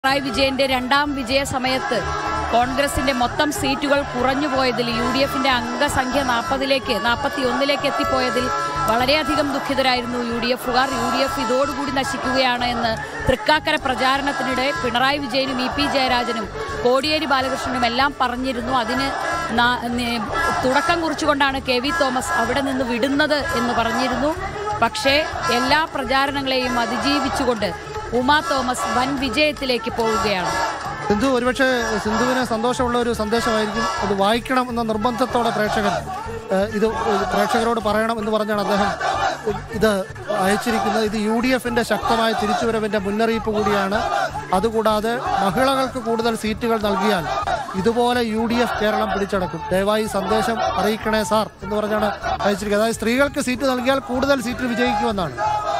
പിണറായി വിജയന്റെ രണ്ടാം വിജയ സമയത്ത് കോൺഗ്രസിന്റെ മൊത്തം സീറ്റുകൾ കുറഞ്ഞു പോയതിൽ യു ഡി എഫിന്റെ അംഗസംഖ്യ നാൽപ്പതിലേക്ക് നാൽപ്പത്തി ഒന്നിലേക്ക് എത്തിപ്പോയതിൽ വളരെയധികം ദുഃഖിതരായിരുന്നു യു ഡി എഫുകാർ യു ഡി എഫ് ഇതോടുകൂടി നശിക്കുകയാണ് എന്ന് തൃക്കാക്കര പ്രചാരണത്തിനിടെ പിണറായി വിജയനും ഇ പി ജയരാജനും കോടിയേരി ബാലകൃഷ്ണനും എല്ലാം പറഞ്ഞിരുന്നു അതിന് നാ- നെ- തുടക്കം കുറിച്ചുകൊണ്ടാണ് കെ വി തോമസ് അവിടെ നിന്ന് വിടുന്നത് എന്ന് പറഞ്ഞിരുന്നു പക്ഷേ എല്ലാ പ്രചാരണങ്ങളെയും അതിജീവിച്ചുകൊണ്ട് ഉമാ തോമസ് വൻ വിജയത്തിലേക്ക് പോവുകയാണ് സിന്ധു ഒരുപക്ഷെ സിന്ധുവിന് സന്തോഷമുള്ള ഒരു സന്ദേശമായിരിക്കും അത് വായിക്കണം എന്ന നിർബന്ധത്തോടെ പ്രേക്ഷകൻ ഏഹ്, ഇത് പ്രേക്ഷകരോട് പറയണം എന്ന് പറഞ്ഞാണ് അദ്ദേഹം ഇത് അയച്ചിരിക്കുന്നത് ഇത് യു ഡി എഫിന്റെ ശക്തമായ തിരിച്ചുവരവിന്റെ മുന്നറിയിപ്പ് കൂടിയാണ് അതുകൂടാതെ മഹിളകൾക്ക് കൂടുതൽ സീറ്റുകൾ നൽകിയാൽ ഇതുപോലെ യു ഡി എഫ് കേരളം പിടിച്ചടക്കും ദയവായി സന്ദേശം അറിയിക്കണേ സാർ എന്ന് പറഞ്ഞാണ് അയച്ചിരിക്കുന്നത് അതായത് സ്ത്രീകൾക്ക് സീറ്റ് നൽകിയാൽ കൂടുതൽ സീറ്റിൽ വിജയിക്കുമെന്നാണ്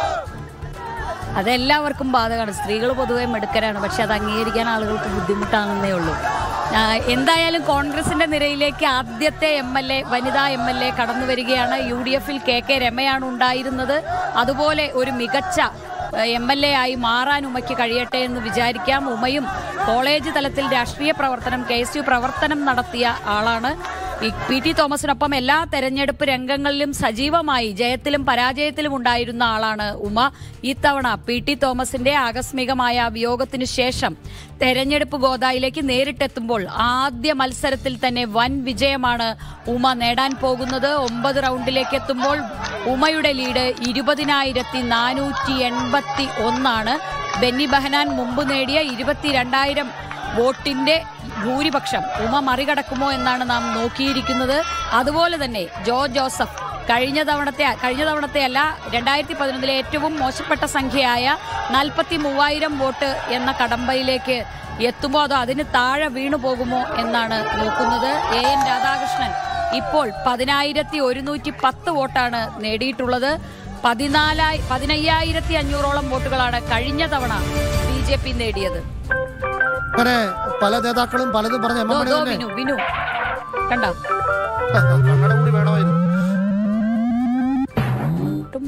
അതെല്ലാവർക്കും ബാധകമാണ് സ്ത്രീകൾ പൊതുവെ മിടുക്കരാണ് പക്ഷെ അത് അംഗീകരിക്കാൻ ആളുകൾക്ക് ബുദ്ധിമുട്ടാണെന്നേ ഉള്ളൂ ആ, എന്തായാലും കോൺഗ്രസിന്റെ നിരയിലേക്ക് ആദ്യത്തെ എം എൽ എ വനിതാ എം എൽ എ കടന്നു വരികയാണ് യു ഡി എഫിൽ കെ കെ രമയാണ് ഉണ്ടായിരുന്നത് അതുപോലെ ഒരു മികച്ച എം എൽ എ ആയി മാറാൻ ഉമയ്ക്ക് കഴിയട്ടെ എന്ന് വിചാരിക്കാം ഉമയും കോളേജ് തലത്തിൽ രാഷ്ട്രീയ പ്രവർത്തനം കെ എസ് യു പ്രവർത്തനം നടത്തിയ ആളാണ് ഈ പി ടി തോമസിനൊപ്പം എല്ലാ തെരഞ്ഞെടുപ്പ് രംഗങ്ങളിലും സജീവമായി ജയത്തിലും പരാജയത്തിലും ഉണ്ടായിരുന്ന ആളാണ് ഉമ ഇത്തവണ പി ടി തോമസിന്റെ ആകസ്മികമായ വിയോഗത്തിനു ശേഷം തെരഞ്ഞെടുപ്പ് ഗോദായിലേക്ക് നേരിട്ടെത്തുമ്പോൾ ആദ്യ മത്സരത്തിൽ തന്നെ വൻ വിജയമാണ് ഉമ നേടാൻ പോകുന്നത് ഒമ്പത് റൗണ്ടിലേക്ക് എത്തുമ്പോൾ ഉമയുടെ ലീഡ് ഇരുപതിനായിരത്തി നാനൂറ്റി എൺപത്തി ഒന്നാണ് ബെന്നി ബഹനാൻ മുമ്പ് നേടിയ ഇരുപത്തിരണ്ടായിരം വോട്ടിന്റെ ഭൂരിപക്ഷം ഉമ മറികടക്കുമോ എന്നാണ് നാം നോക്കിയിരിക്കുന്നത് അതുപോലെ തന്നെ ജോ ജോസഫ് കഴിഞ്ഞ തവണത്തെ കഴിഞ്ഞ തവണത്തെ അല്ല രണ്ടായിരത്തി പതിനൊന്നിലെ ഏറ്റവും മോശപ്പെട്ട സംഖ്യയായ നാൽപ്പത്തി മൂവായിരം വോട്ട് എന്ന കടമ്പയിലേക്ക് എത്തുമോ അതോ അതിന് താഴെ വീണു പോകുമോ എന്നാണ് നോക്കുന്നത് എ എൻ രാധാകൃഷ്ണൻ ഇപ്പോൾ പതിനായിരത്തി ഒരുന്നൂറ്റി പത്ത് വോട്ടാണ് നേടിയിട്ടുള്ളത് പതിനാലായി പതിനയ്യായിരത്തി അഞ്ഞൂറോളം വോട്ടുകളാണ് കഴിഞ്ഞ തവണ ബി ജെ പി നേടിയത് അങ്ങനെ പല നേതാക്കളും പലതും പറഞ്ഞ എം ദോ, എം മണി ദോ തന്നെ വിനു വിനു കണ്ടോ കണ്ണട കൂടി വേണമായിരുന്നു ടും.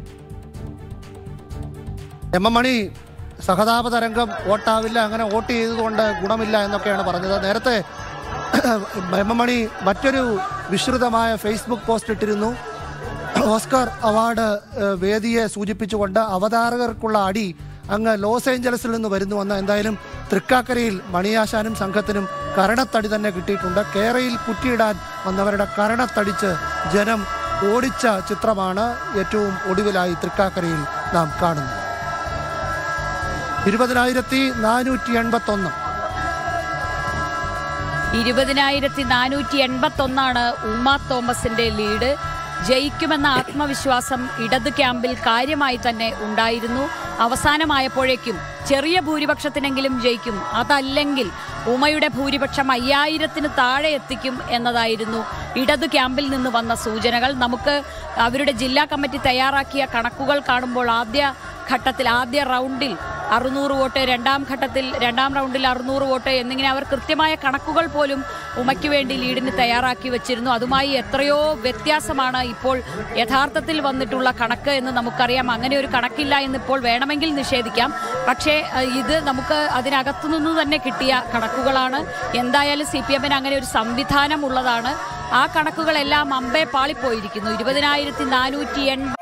എം എം മണി സഹതാപ തരംഗം വോട്ടാവില്ല അങ്ങനെ വോട്ട് ചെയ്തതുകൊണ്ട് ഗുണമില്ല എന്നൊക്കെയാണ് പറഞ്ഞത് നേരത്തെ എം എം മണി മറ്റൊരു വിശ്രുതമായ ഫേസ്ബുക്ക് പോസ്റ്റ് ഇട്ടിരുന്നു ഓസ്കാർ അവാർഡ് ഏഹ്, വേദിയെ സൂചിപ്പിച്ചുകൊണ്ട് അവതാരകർക്കുള്ള അടി അങ്ങ് ലോസ് ഏഞ്ചലസിൽ നിന്ന് വരുന്നുവെന്ന് എന്തായാലും തൃക്കാക്കരയിൽ മണിയാശാനും സംഘത്തിനും കരണത്തടി തന്നെ കിട്ടിയിട്ടുണ്ട് കേരയിൽ കുറ്റിയിടാൻ വന്നവരുടെ കരണത്തടിച്ച് ജനം ഓടിച്ച ചിത്രമാണ് ഏറ്റവും ഒടുവിലായി തൃക്കാക്കരയിൽ നാം കാണുന്നത് ഇരുപതിനായിരത്തി നാനൂറ്റി എൺപത്തി ഒന്ന് ഇരുപതിനായിരത്തി നാനൂറ്റി എൺപത്തി ഒന്നാണ് ഉമ്മ തോമസിന്റെ ലീഡ് ജയിക്കുമെന്ന ആത്മവിശ്വാസം ഇടത് ക്യാമ്പിൽ കാര്യമായി തന്നെ ഉണ്ടായിരുന്നു അവസാനമായപ്പോഴേക്കും ചെറിയ ഭൂരിപക്ഷത്തിനെങ്കിലും ജയിക്കും അതല്ലെങ്കിൽ ഉമയുടെ ഭൂരിപക്ഷം അയ്യായിരത്തിന് താഴെ എത്തിക്കും എന്നതായിരുന്നു ഇടത് ക്യാമ്പിൽ നിന്ന് വന്ന സൂചനകൾ നമുക്ക് അവരുടെ ജില്ലാ കമ്മിറ്റി തയ്യാറാക്കിയ കണക്കുകൾ കാണുമ്പോൾ ആദ്യ ഘട്ടത്തിൽ ആദ്യ റൗണ്ടിൽ അറുന്നൂറ് വോട്ട് രണ്ടാം ഘട്ടത്തിൽ രണ്ടാം റൗണ്ടിൽ അറുന്നൂറ് വോട്ട് എന്നിങ്ങനെ അവർ കൃത്യമായ കണക്കുകൾ പോലും ഉമയ്ക്ക് വേണ്ടി ലീഡിന് തയ്യാറാക്കി വെച്ചിരുന്നു അതുമായി എത്രയോ വ്യത്യാസമാണ് ഇപ്പോൾ യഥാർത്ഥത്തിൽ വന്നിട്ടുള്ള കണക്ക് എന്ന് നമുക്കറിയാം അങ്ങനെ ഒരു കണക്കില്ല എന്ന് ഇപ്പോൾ വേണമെങ്കിൽ നിഷേധിക്കാം പക്ഷേ അഹ്, ഇത് നമുക്ക് അതിനകത്തു നിന്ന് തന്നെ കിട്ടിയ കണക്കുകളാണ് എന്തായാലും സി പി എമ്മിന് അങ്ങനെ ഒരു സംവിധാനം ഉള്ളതാണ് ആ കണക്കുകളെല്ലാം അമ്പേ പാളിപ്പോയിരിക്കുന്നു ഇരുപതിനായിരത്തി നാനൂറ്റി എൺപത്തി